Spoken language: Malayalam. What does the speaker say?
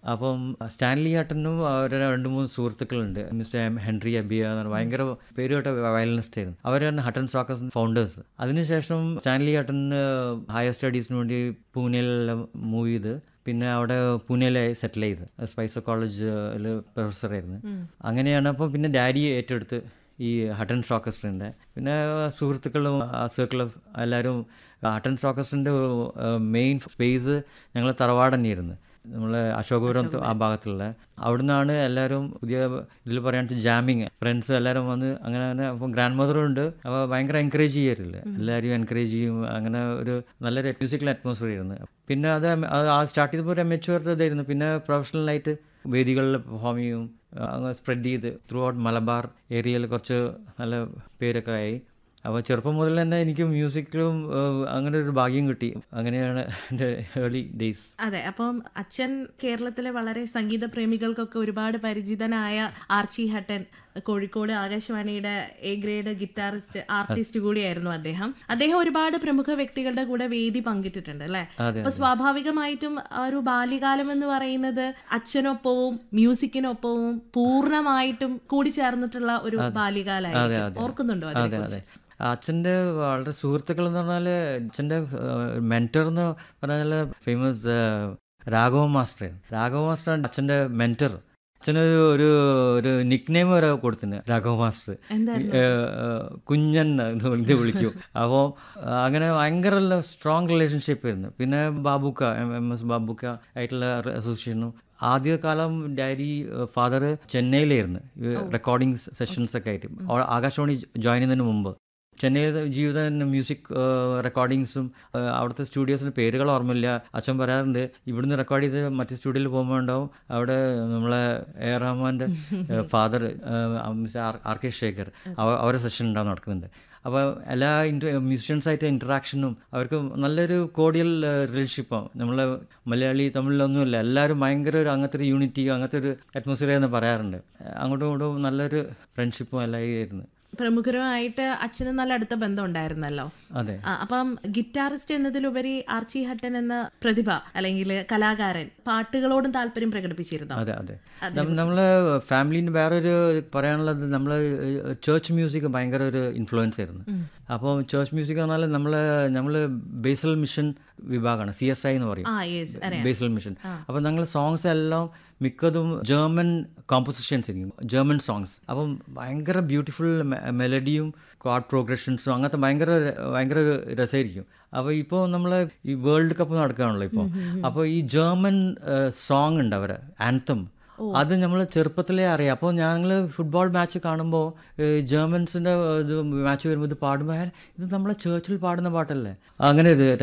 അപ്പം സ്റ്റാൻലി ഹട്ടനും അവരുടെ രണ്ട് മൂന്ന് സുഹൃത്തുക്കളുണ്ട് മിസ്റ്റർ എം ഹെൻറി അബിയ എന്ന് പറഞ്ഞ ഭയങ്കര പേരുകേട്ട വയലിനിസ്റ്റ് ആയിരുന്നു അവരാണ് ഹട്ടൻ സോക്കസ് ഫൗണ്ടേഴ്സ് അതിനുശേഷം സ്റ്റാൻലി ഹട്ടൻ ഹയർ സ്റ്റഡീസിന് വേണ്ടി പൂനെയിലെല്ലാം മൂവ് ചെയ്ത് പിന്നെ അവിടെ പൂനെയിൽ സെറ്റിൽ ചെയ്ത് സ്പൈസർ കോളേജിൽ പ്രൊഫസറായിരുന്നു അങ്ങനെയാണ് അപ്പോൾ പിന്നെ ഡാഡി ഏറ്റെടുത്ത് ഈ ഹട്ടൻ ഓർക്കസ്ട്രൻ്റെ പിന്നെ സുഹൃത്തുക്കളും ആ സർക്കിൾ എല്ലാവരും ഹട്ടൻ ഓർക്കസ്ട്രൻ്റെ മെയിൻ സ്പേസ് ഞങ്ങൾ തറവാട് തന്നെയായിരുന്നു നമ്മൾ അശോകപുരം ആ ഭാഗത്തുള്ള അവിടുന്നാണ് എല്ലാവരും പുതിയ ഇതിൽ പറയുകയാണെന്ന് ജാമിങ് ഫ്രണ്ട്സ് എല്ലാവരും വന്ന് അങ്ങനെ അങ്ങനെ അപ്പം ഗ്രാൻഡ് മദറും ഉണ്ട് അപ്പോൾ ഭയങ്കര എൻകറേജ് ചെയ്യാറില്ല എല്ലാവരും എൻകറേജ് ചെയ്യും അങ്ങനെ ഒരു നല്ലൊരു മ്യൂസിക്കൽ അറ്റ്മോസ്ഫിയർ ആയിരുന്നു പിന്നെ അത് അത് ആ സ്റ്റാർട്ട് ചെയ്തപ്പോൾ ഒരു അമേച്വർ ഇതായിരുന്നു പിന്നെ പ്രൊഫഷണലായിട്ട് വേദികളിൽ പെർഫോം ചെയ്യും അങ്ങ് സ്പ്രെഡ് ചെയ്ത് ത്രൂ ഔട്ട് മലബാർ ഏരിയയിൽ കുറച്ച് നല്ല പേരൊക്കെ ആയി അപ്പോൾ ചെറുപ്പം മുതൽ തന്നെ എനിക്ക് മ്യൂസിക്കിലും അങ്ങനെ ഒരു ഭാഗ്യം കിട്ടി അങ്ങനെയാണ് എൻ്റെ ഏർലി ഡേയ്സ് അതെ അപ്പം അച്ഛൻ കേരളത്തിലെ വളരെ സംഗീത പ്രേമികൾക്കൊക്കെ ഒരുപാട് പരിചിതനായ ആർച്ചി ഹട്ടൻ കോഴിക്കോട് ആകാശവാണിയുടെ എ ഗ്രേഡ് ഗിറ്റാറിസ്റ്റ് ആർട്ടിസ്റ്റ് കൂടിയായിരുന്നു അദ്ദേഹം അദ്ദേഹം ഒരുപാട് പ്രമുഖ വ്യക്തികളുടെ കൂടെ വേദി പങ്കിട്ടിട്ടുണ്ട് അല്ലെ അതെ, അപ്പൊ സ്വാഭാവികമായിട്ടും ആ ഒരു ബാല്യകാലം എന്ന് പറയുന്നത് അച്ഛനൊപ്പവും മ്യൂസിക്കിനൊപ്പവും പൂർണ്ണമായിട്ടും കൂടിച്ചേർന്നിട്ടുള്ള ഒരു ബാല്യകാലമായിരിക്കും ഓർക്കുന്നുണ്ടോ അതെ അതിനെക്കുറിച്ച് അതെ അച്ഛൻ്റെ വളരെ സുഹൃത്തുക്കൾ എന്ന് പറഞ്ഞാൽ അച്ഛൻ്റെ മെൻറ്റർ എന്ന് പറഞ്ഞാൽ famous Raghava master Raghava master അച്ഛൻ്റെ മെൻറ്റർ അച്ഛനൊരു ഒരു ഒരു നിക് നെയിം വരെ കൊടുത്തിന് രാഘവ മാസ്റ്റർ എന്തായിരുന്നു ഏഹ്, ഏഹ്, കുഞ്ഞൻ എന്ന് ഇത് വിളിക്കും അപ്പോൾ അങ്ങനെ ഭയങ്കര സ്ട്രോങ് റിലേഷൻഷിപ്പ് ആയിരുന്നു പിന്നെ Babukka M M S Babukka ആയിട്ടുള്ള അസോസിയേഷനും ആദ്യകാലം ഡാഡി ഫാദർ ചെന്നൈയിലായിരുന്നു റെക്കോർഡിംഗ് സെഷൻസ് ഒക്കെ ആയിട്ട് ആ- ആകാശവാണി ജോയിൻ ചെയ്യുന്നതിന് മുമ്പ് ചെന്നൈയിലെ ജീവിത മ്യൂസിക് റെക്കോർഡിങ്സും അവിടുത്തെ സ്റ്റുഡിയോസിന് പേരുകൾ ഓർമ്മയില്ല അച്ഛൻ പറയാറുണ്ട് ഇവിടുന്ന് റെക്കോർഡ് ചെയ്ത് മറ്റു സ്റ്റുഡിയോയിൽ പോകുമ്പോൾ ഉണ്ടാവും അവിടെ നമ്മളെ എ ആർ റഹ്മാൻ്റെ father mister R R K Shekhar അവ- അവരെ സെഷൻ ഉണ്ടാവും നടക്കുന്നുണ്ട് അപ്പോൾ എല്ലാ ഇൻറ്റർ മ്യൂസിഷ്യൻസായിട്ട് ഇൻറ്ററാക്ഷനും അവർക്ക് നല്ലൊരു കോഡിയൽ റിലേഷൻഷിപ്പാണ് നമ്മളെ മലയാളി തമിഴിലൊന്നുമില്ല എല്ലാവരും ഭയങ്കര ഒരു അങ്ങനത്തെ ഒരു യൂണിറ്റി അങ്ങനത്തെ ഒരു അറ്റ്മോസ്ഫിയർ എന്ന് പറയാറുണ്ട് അങ്ങോട്ടും ഇങ്ങോട്ടും നല്ലൊരു ഫ്രണ്ട്ഷിപ്പും എല്ലാം ആയിരുന്നു പ്രമുഖരുമായിട്ട് അച്ഛന് നല്ല അടുത്ത ബന്ധം ഉണ്ടായിരുന്നല്ലോ അതെ ആ, അപ്പം ഗിറ്റാറിസ്റ്റ് എന്നതിലുപരി ആർച്ചി ഹട്ടൻ എന്ന പ്രതിഭ അല്ലെങ്കിൽ കലാകാരൻ പാട്ടുകളോടും താല്പര്യം പ്രകടിപ്പിച്ചിരുന്നു അതെ അതെ നമ്മൾ ഫാമിലിന് വേറൊരു പറയാനുള്ളത് നമ്മൾ ചേർച്ച് മ്യൂസിക് ഭയങ്കര ഒരു ഇൻഫ്ലുവൻസ് ആയിരുന്നു അപ്പോൾ ചേർച്ച് മ്യൂസിക് പറഞ്ഞാൽ നമ്മൾ നമ്മൾ ബേസൽ മിഷൻ വിഭാഗമാണ് സി എസ് ഐ എന്ന് പറയും ആ യെസ് അറിയാം ബേസൽ മിഷൻ അപ്പോൾ ഞങ്ങൾ സോങ്സ് എല്ലാം മിക്കതും ജർമ്മൻ കോമ്പോസിഷൻസ് ആയിരിക്കും ജർമ്മൻ സോങ്സ് അപ്പം ഭയങ്കര ബ്യൂട്ടിഫുൾ മെലഡിയും ക്വാഡ് പ്രോഗ്രഷൻസും അങ്ങനത്തെ ഭയങ്കര ഭയങ്കര ഒരു രസമായിരിക്കും അപ്പോൾ ഇപ്പോൾ നമ്മൾ ഈ വേൾഡ് കപ്പ് നടക്കുകയാണല്ലോ ഇപ്പോൾ അപ്പോൾ ഈ ജർമ്മൻ സോങ് ഉണ്ട് അവരെ ആൻതം അത് നമ്മൾ ചെറുപ്പത്തിലേ അറിയാം അപ്പോൾ ഞങ്ങൾ ഫുട്ബോൾ മാച്ച് കാണുമ്പോൾ ജർമ്മൻസിൻ്റെ ഇത് മാച്ച് വരുമ്പോൾ ഇത് പാടുമ്പോൾ "ഹേ, ഇത് നമ്മളെ ചേർച്ചിൽ പാടുന്ന പാട്ടല്ലേ അങ്ങനെ ഒരു